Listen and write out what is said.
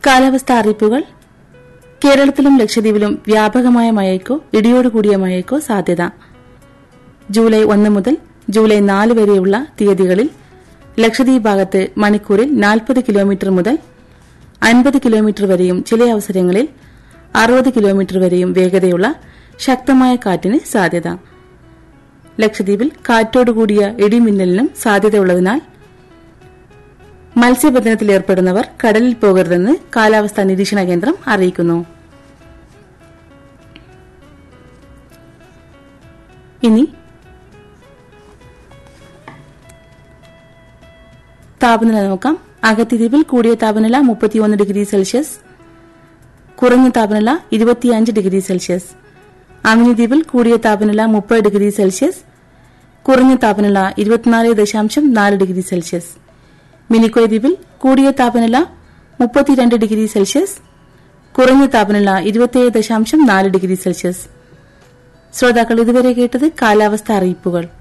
കാലാവസ്ഥാ അറിയിപ്പുകൾ കേരളത്തിലും ലക്ഷദ്വീപിലും വ്യാപകമായ മഴയ്ക്കോ ഇടിയോടുകൂടിയ മഴയ്ക്കോ സാധ്യത ജൂലൈ ഒന്ന് മുതൽ ജൂലൈ നാല് വരെയുള്ള തീയതികളിൽ ലക്ഷദ്വീപ് ഭാഗത്ത് മണിക്കൂറിൽ നാൽപ്പത് കിലോമീറ്റർ മുതൽ അൻപത് കിലോമീറ്റർ വരെയും ചില അവസരങ്ങളിൽ അറുപത് കിലോമീറ്റർ വരെയും വേഗതയുള്ള ശക്തമായ കാറ്റിന് സാധ്യത ലക്ഷദ്വീപിൽ കാറ്റോടുകൂടിയ ഇടിമിന്നലിനും സാധ്യതയുള്ളതിനാൽ മത്സ്യബന്ധനത്തിൽ ഏർപ്പെടുന്നവർ കടലിൽ പോകരുതെന്ന് കാലാവസ്ഥാ നിരീക്ഷണ കേന്ദ്രം അറിയിക്കുന്നു ഇനി താപനില നോക്കാം അഗത്തിദ്വീപിൽ കൂടിയ താപനില മുപ്പത്തിയൊന്ന് ഡിഗ്രി സെൽഷ്യസ് കുറഞ്ഞ താപനില ഇരുപത്തിയഞ്ച് ഡിഗ്രി സെൽഷ്യസ് അമിനിദ്വീപിൽ കൂടിയ താപനില മുപ്പത് ഡിഗ്രി സെൽഷ്യസ് കുറഞ്ഞ താപനില ഇരുപത്തിനാല് ദശാംശം നാല് ഡിഗ്രി സെൽഷ്യസ് മിനിക്കോയ് ദ്വീപിൽ കൂടിയ താപനില മുപ്പത്തിരണ്ട് ഡിഗ്രി സെൽഷ്യസ് കുറഞ്ഞ താപനില ഇരുപത്തിയേഴ് ദശാംശം നാല് ഡിഗ്രി സെൽഷ്യസ് ശ്രോതാക്കൾ ഇതുവരെ കേട്ടത് കാലാവസ്ഥ അറിയിപ്പുകൾ